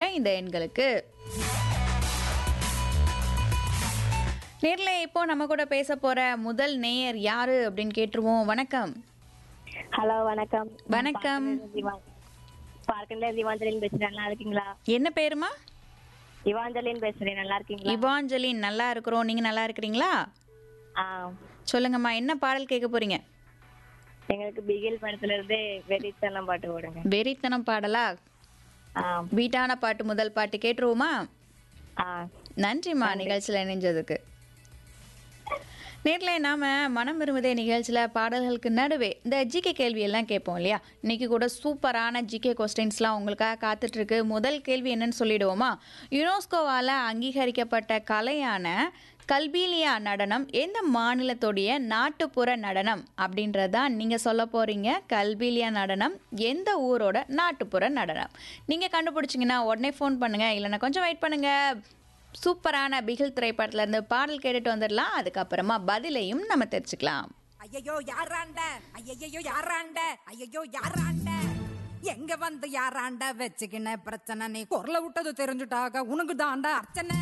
இந்த எண்களுக்கு நேர்ல இப்போ நம்ம கூட பேச போற முதல் நேயர் யாரு அப்படின்னு கேட்டுருவோம் வணக்கம் ஹலோ வணக்கம் வணக்கம். பார்க்கல திவாஞ்சலின் பேசுறேன் நல்லா இருக்கீங்களா என்ன பேருமா திவாஞ்சலின் பேசுறேன் நல்லா இருக்கீங்களா இவாஞ்சலின் நல்லா இருக்கிறோம் நீங்க நல்லா இருக்கிறீங்களா ஆ சொல்லுங்கம்மா என்ன பாடல் கேட்க போறீங்க எங்களுக்கு பிகில் படத்துல இருந்து வெறித்தனம் பாட்டு ஓடுங்க வெறித்தனம் பாடலா ஆ வீட்டான பாட்டு முதல் பாட்டு கேட்டுருவோமா ஆ நன்றிம்மா நிகழ்ச்சியில் இணைஞ்சதுக்கு நேரில் நாம மனம் விரும்புதே நிகழ்ச்சியில் பாடல்களுக்கு நடுவே இந்த ஜிகே கேள்வி எல்லாம் கேட்போம் இல்லையா இன்னைக்கு கூட சூப்பரான ஜிகே கொஸ்டின்ஸ்லாம் உங்களுக்காக காத்துட்ருக்கு முதல் கேள்வி என்னன்னு சொல்லிடுவோமா யுனெஸ்கோவால் அங்கீகரிக்கப்பட்ட கலையான கல்பீலியா நடனம் எந்த மாநிலத்துடைய நாட்டுப்புற நடனம் அப்படின்றது தான் நீங்கள் சொல்ல போகிறீங்க கல்பீலியா நடனம் எந்த ஊரோட நாட்டுப்புற நடனம் நீங்கள் கண்டுபிடிச்சிங்கன்னா உடனே ஃபோன் பண்ணுங்கள் இல்லைன்னா கொஞ்சம் வெயிட் பண்ணுங்கள் சூப்பரான பிகில் திரைப்படத்துல இருந்து பாடல் கேட்டுட்டு வந்துடலாம் அதுக்கப்புறமா பதிலையும் நம்ம தெரிஞ்சுக்கலாம் ஐயையோ யாராண்ட ஐயையோ யாராண்ட ஐயையோ யாராண்ட எங்க வந்து யாராண்ட வச்சுக்கின பிரச்சனை நீ குரல விட்டது தெரிஞ்சுட்டாக உனக்கு தாண்டா அர்ச்சனை